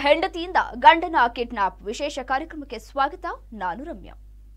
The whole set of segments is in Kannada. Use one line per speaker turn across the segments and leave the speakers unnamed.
ಹೆಂಡತಿಯಿಂದ ಗಂಡನ ಕಿಡ್ನಾಪ್ ವಿಶೇಷ ಕಾರ್ಯಕ್ರಮಕ್ಕೆ ಸ್ವಾಗತ ನಾನು ರಮ್ಯಾ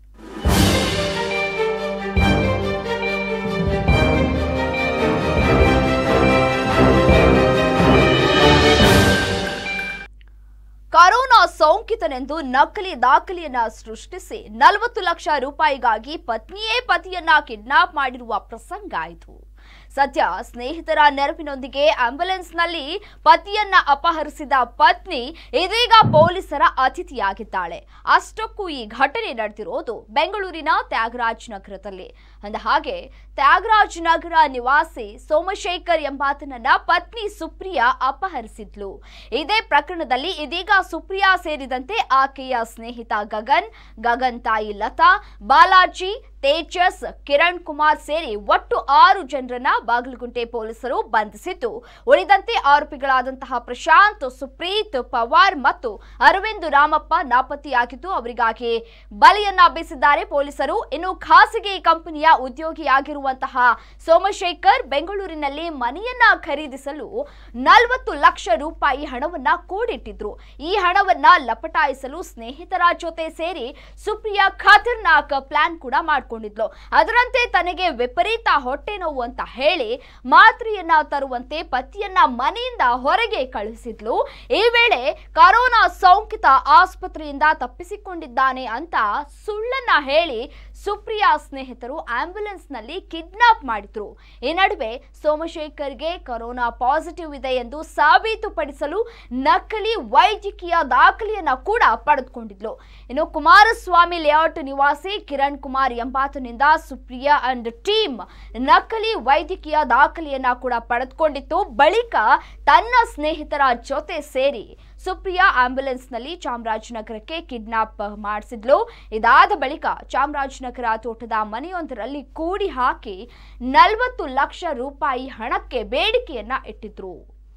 ಕರೋನಾ ಸೋಂಕಿತನೆಂದು ನಕಲಿ ದಾಖಲೆಯನ್ನ ಸೃಷ್ಟಿಸಿ ನಲವತ್ತು ಲಕ್ಷ ರೂಪಾಯಿಗಾಗಿ ಪತ್ನಿಯೇ ಪತಿಯನ್ನ ಕಿಡ್ನಾಪ್ ಮಾಡಿರುವ ಪ್ರಸಂಗ ಆಯಿತು ಸದ್ಯ ಸ್ನೇಹಿತರ ನೆರವಿನೊಂದಿಗೆ ಆಂಬ್ಯುಲೆನ್ಸ್ನಲ್ಲಿ ಪತಿಯನ್ನ ಅಪಹರಿಸಿದ ಪತ್ನಿ ಇದೀಗ ಪೊಲೀಸರ ಅತಿಥಿಯಾಗಿದ್ದಾಳೆ ಅಷ್ಟಕ್ಕೂ ಈ ಘಟನೆ ನಡೆದಿರೋದು ಬೆಂಗಳೂರಿನ ತ್ಯಾಗರಾಜ್ ನಗರದಲ್ಲಿ ಅಂದ ಹಾಗೆ ತ್ಯಾಗರಾಜ್ ನಗರ ನಿವಾಸಿ ಸೋಮಶೇಖರ್ ಎಂಬಾತನನ್ನ ಪತ್ನಿ ಸುಪ್ರಿಯಾ ಅಪಹರಿಸಿದ್ಲು ಇದೇ ಪ್ರಕರಣದಲ್ಲಿ ಇದೀಗ ಸುಪ್ರಿಯಾ ಸೇರಿದಂತೆ ಆಕೆಯ ಸ್ನೇಹಿತ ಗಗನ್ ಗಗನ್ ತಾಯಿ ಲತಾ ಬಾಲಾಜಿ ತೇಜಸ್ ಕಿರಣ್ ಕುಮಾರ್ ಸೇರಿ ಒಟ್ಟು ಆರು ಜನರನ್ನ ಬಾಗಲಗುಂಟೆ ಪೊಲೀಸರು ಬಂಧಿಸಿದ್ದು ಉಳಿದಂತೆ ಆರೋಪಿಗಳಾದಂತಹ ಪ್ರಶಾಂತ್ ಸುಪ್ರೀತ್ ಪವಾರ್ ಮತ್ತು ಅರವಿಂದ್ ರಾಮಪ್ಪ ನಾಪತ್ತೆಯಾಗಿದ್ದು ಅವರಿಗಾಗಿ ಬಲಿಯನ್ನ ಬೀಸಿದ್ದಾರೆ ಪೊಲೀಸರು ಇನ್ನು ಖಾಸಗಿ ಕಂಪನಿಯ ಉದ್ಯೋಗಿಯಾಗಿರುವಂತಹ ಸೋಮಶೇಖರ್ ಬೆಂಗಳೂರಿನಲ್ಲಿ ಮನೆಯನ್ನ ಖರೀದಿಸಲು ನಲವತ್ತು ಲಕ್ಷ ರೂಪಾಯಿ ಹಣವನ್ನ ಕೂಡಿಟ್ಟಿದ್ರು ಈ ಹಣವನ್ನ ಲಪಟಾಯಿಸಲು ಸ್ನೇಹಿತರ ಜೊತೆ ಸೇರಿ ಸುಪ್ರಿಯಾ ಖತರ್ನಾಕ್ ಪ್ಲಾನ್ ಕೂಡ ಮಾಡ್ಕೊಂಡಿದ್ಲು ಅದರಂತೆ ತನಗೆ ವಿಪರೀತ ಹೊಟ್ಟೆ ನೋವು ಅಂತ ಹೇಳಿ ಮಾತ್ರೆಯನ್ನ ತರುವಂತೆ ಪತಿಯನ್ನ ಮನೆಯಿಂದ ಹೊರಗೆ ಕಳುಹಿಸಿದ್ಲು ಈ ವೇಳೆ ಕರೋನಾ ಸೋಂಕಿತ ಆಸ್ಪತ್ರೆಯಿಂದ ತಪ್ಪಿಸಿಕೊಂಡಿದ್ದಾನೆ ಅಂತ ಸುಳ್ಳನ್ನ ಹೇಳಿ ಸುಪ್ರಿಯಾ ಸ್ನೇಹಿತರು ಆಂಬ್ಯುಲೆನ್ಸ್ ನಲ್ಲಿ ಕಿಡ್ನಾಪ್ ಮಾಡಿದ್ರು ಈ ನಡುವೆ ಸೋಮಶೇಖರ್ಗೆ ಕೊರೋನಾ ಪಾಸಿಟಿವ್ ಇದೆ ಎಂದು ಸಾಬೀತುಪಡಿಸಲು ನಕಲಿ ವೈದ್ಯಕೀಯ ದಾಖಲೆಯನ್ನ ಕೂಡ ಪಡೆದುಕೊಂಡಿದ್ಲು ಇನ್ನು ಕುಮಾರಸ್ವಾಮಿ ಲೇಔಟ್ ನಿವಾಸಿ ಕಿರಣ್ ಕುಮಾರ್ ಎಂಬಾತನಿಂದ ಸುಪ್ರಿಯಾ ಅಂಡ್ ಟೀಮ್ ನಕಲಿ ವೈದ್ಯಕೀಯ ದಾಖಲೆಯನ್ನ ಕೂಡ ಪಡೆದುಕೊಂಡಿತ್ತು ಬಳಿಕ ತನ್ನ ಸ್ನೇಹಿತರ ಜೊತೆ ಸೇರಿ ಸುಪ್ರಿಯಾ ಆಂಬ್ಯುಲೆನ್ಸ್ನಲ್ಲಿ ಚಾಮರಾಜನಗರಕ್ಕೆ ಕಿಡ್ನಾಪ್ ಮಾಡಿಸಿದ್ಲು ಇದಾದ ಬಳಿಕ ಚಾಮರಾಜನಗರ ತೋಟದ ಮನೆಯೊಂದರಲ್ಲಿ ಕೂಡಿ ಹಾಕಿ ನಲವತ್ತು ಲಕ್ಷ ರೂಪಾಯಿ ಹಣಕ್ಕೆ ಬೇಡಿಕೆಯನ್ನ ಇಟ್ಟಿದ್ರು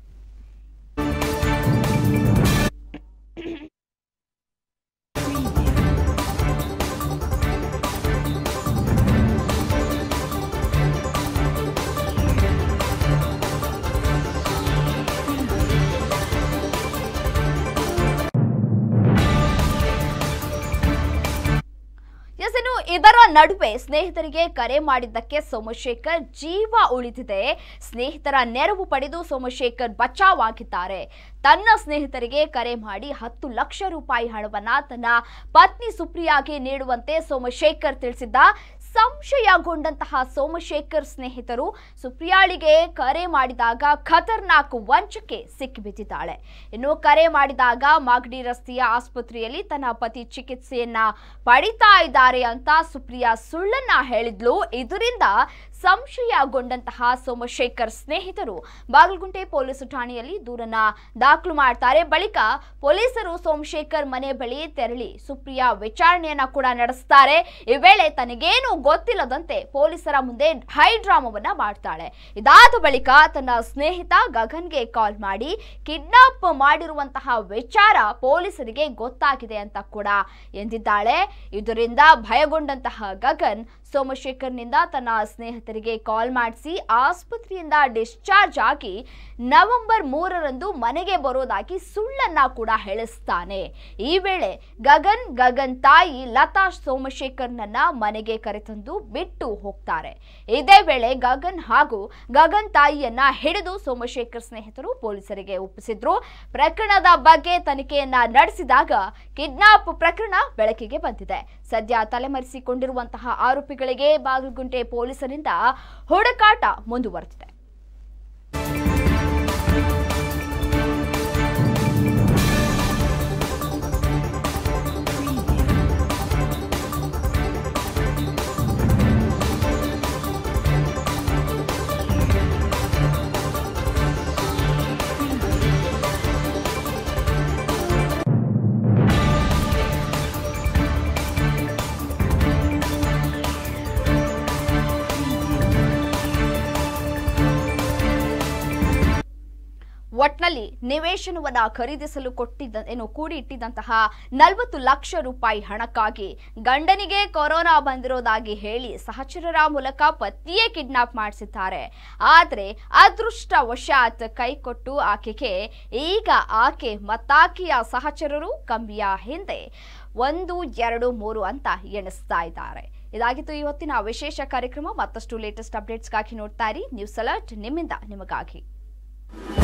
ಎಸ್ ಇನ್ನು ಇದರ ನಡುವೆ ಸ್ನೇಹಿತರಿಗೆ ಕರೆ ಮಾಡಿದ್ದಕ್ಕೆ ಸೋಮಶೇಖರ್ ಜೀವ ಉಳಿದಿದೆ ಸ್ನೇಹಿತರ ನೆರವು ಪಡೆದು ಸೋಮಶೇಖರ್ ಬಚಾವ್ ಆಗಿದ್ದಾರೆ ತನ್ನ ಸ್ನೇಹಿತರಿಗೆ ಕರೆ ಮಾಡಿ ಹತ್ತು ಲಕ್ಷ ರೂಪಾಯಿ ಹಣವನ್ನ ತನ್ನ ಪತ್ನಿ ಸುಪ್ರಿಯಾಗೆ ನೀಡುವಂತೆ ಸೋಮಶೇಖರ್ ತಿಳಿಸಿದ್ದ ಸಂಶಯಗೊಂಡಂತಹ ಸೋಮಶೇಖರ್ ಸ್ನೇಹಿತರು ಸುಪ್ರಿಯಾಳಿಗೆ ಕರೆ ಮಾಡಿದಾಗ ಖತರ್ನಾಕ್ ವಂಚಕ್ಕೆ ಸಿಕ್ಕಿಬಿದ್ದಿದ್ದಾಳೆ ಇನ್ನು ಕರೆ ಮಾಡಿದಾಗ ಮಾಗಡಿ ರಸ್ತೆಯ ಆಸ್ಪತ್ರೆಯಲ್ಲಿ ತನ್ನ ಪತಿ ಚಿಕಿತ್ಸೆಯನ್ನ ಪಡಿತಾ ಇದ್ದಾರೆ ಅಂತ ಸುಪ್ರಿಯಾ ಸುಳ್ಳನ್ನ ಹೇಳಿದ್ಲು ಇದರಿಂದ ಸಂಶಯಗೊಂಡಂತಹ ಸೋಮಶೇಖರ್ ಸ್ನೇಹಿತರು ಬಾಗಲಗುಂಟೆ ಪೊಲೀಸ್ ಠಾಣೆಯಲ್ಲಿ ದೂರನ್ನ ದಾಖಲು ಮಾಡ್ತಾರೆ ಬಳಿಕ ಪೊಲೀಸರು ಸೋಮಶೇಖರ್ ಮನೆ ಬಳಿ ತೆರಳಿ ಸುಪ್ರಿಯಾ ವಿಚಾರಣೆಯನ್ನ ಕೂಡ ನಡೆಸ್ತಾರೆ ಈ ವೇಳೆ ತನಗೇನು ಗೊತ್ತಿಲ್ಲದಂತೆ ಪೊಲೀಸರ ಮುಂದೆ ಹೈ ಡ್ರಾಮವನ್ನ ಮಾಡ್ತಾಳೆ ಇದಾದ ಬಳಿಕ ತನ್ನ ಸ್ನೇಹಿತ ಗಗನ್ಗೆ ಕಾಲ್ ಮಾಡಿ ಕಿಡ್ನಾಪ್ ಮಾಡಿರುವಂತಹ ವಿಚಾರ ಪೊಲೀಸರಿಗೆ ಗೊತ್ತಾಗಿದೆ ಅಂತ ಕೂಡ ಎಂದಿದ್ದಾಳೆ ಇದರಿಂದ ಭಯಗೊಂಡಂತಹ ಗಗನ್ ಸೋಮಶೇಖರ್ನಿಂದ ತನ್ನ ಸ್ನೇಹಿತರಿಗೆ ಕಾಲ್ ಮಾಡಿಸಿ ಆಸ್ಪತ್ರೆಯಿಂದ ಡಿಸ್ಚಾರ್ಜ್ ಆಗಿ ನವೆಂಬರ್ ಮೂರರಂದು ಮನೆಗೆ ಬರೋದಾಗಿ ಸುಳ್ಳನ್ನ ಕೂಡ ಹೇಳಿಸ್ತಾನೆ ಈ ವೇಳೆ ಗಗನ್ ಗಗನ್ ತಾಯಿ ಲತಾ ಸೋಮಶೇಖರ್ನನ್ನ ಮನೆಗೆ ಕರೆತಂದು ಬಿಟ್ಟು ಹೋಗ್ತಾರೆ ಇದೇ ವೇಳೆ ಗಗನ್ ಹಾಗೂ ಗಗನ್ ತಾಯಿಯನ್ನ ಹಿಡಿದು ಸೋಮಶೇಖರ್ ಸ್ನೇಹಿತರು ಪೊಲೀಸರಿಗೆ ಒಪ್ಪಿಸಿದ್ರು ಪ್ರಕರಣದ ಬಗ್ಗೆ ತನಿಖೆಯನ್ನ ನಡೆಸಿದಾಗ ಕಿಡ್ನಾಪ್ ಪ್ರಕರಣ ಬೆಳಕಿಗೆ ಬಂದಿದೆ ಸದ್ಯ ತಲೆಮರೆಸಿಕೊಂಡಿರುವಂತಹ ಆರೋಪಿಗಳಿಗೆ ಬಾಗಲಗುಂಟೆ ಪೊಲೀಸರಿಂದ ಹುಡುಕಾಟ ಮುಂದುವರೆದಿದೆ ಒಟ್ನಲ್ಲಿ ನಿವೇಶನವನ್ನ ಖರೀದಿಸಲು ಕೊಟ್ಟಿದ್ದ ಏನು ಕೂಡಿ ಇಟ್ಟಿದ್ದಂತಹ ನಲವತ್ತು ಲಕ್ಷ ರೂಪಾಯಿ ಹಣಕ್ಕಾಗಿ ಗಂಡನಿಗೆ ಕೊರೋನಾ ಬಂದಿರೋದಾಗಿ ಹೇಳಿ ಸಹಚರರ ಮೂಲಕ ಪತ್ನಿಯೇ ಕಿಡ್ನಾಪ್ ಮಾಡಿಸಿದ್ದಾರೆ ಆದ್ರೆ ಅದೃಷ್ಟವಶಾತ್ ಕೈ ಕೊಟ್ಟು ಆಕೆಗೆ ಈಗ ಆಕೆ ಮತ್ತಾಕೆಯ ಸಹಚರರು ಕಂಬಿಯ ಹಿಂದೆ ಒಂದು ಎರಡು ಮೂರು ಅಂತ ಎಣಿಸ್ತಾ ಇದ್ದಾರೆ ಇದಾಗಿತ್ತು ಇವತ್ತಿನ ವಿಶೇಷ ಕಾರ್ಯಕ್ರಮ ಮತ್ತಷ್ಟು ಲೇಟೆಸ್ಟ್ ಅಪ್ಡೇಟ್ಸ್ಗಾಗಿ ನೋಡ್ತಾ ಇರಿ ನ್ಯೂಸ್ ಅಲರ್ಟ್ ನಿಮ್ಮಿಂದ ನಿಮಗಾಗಿ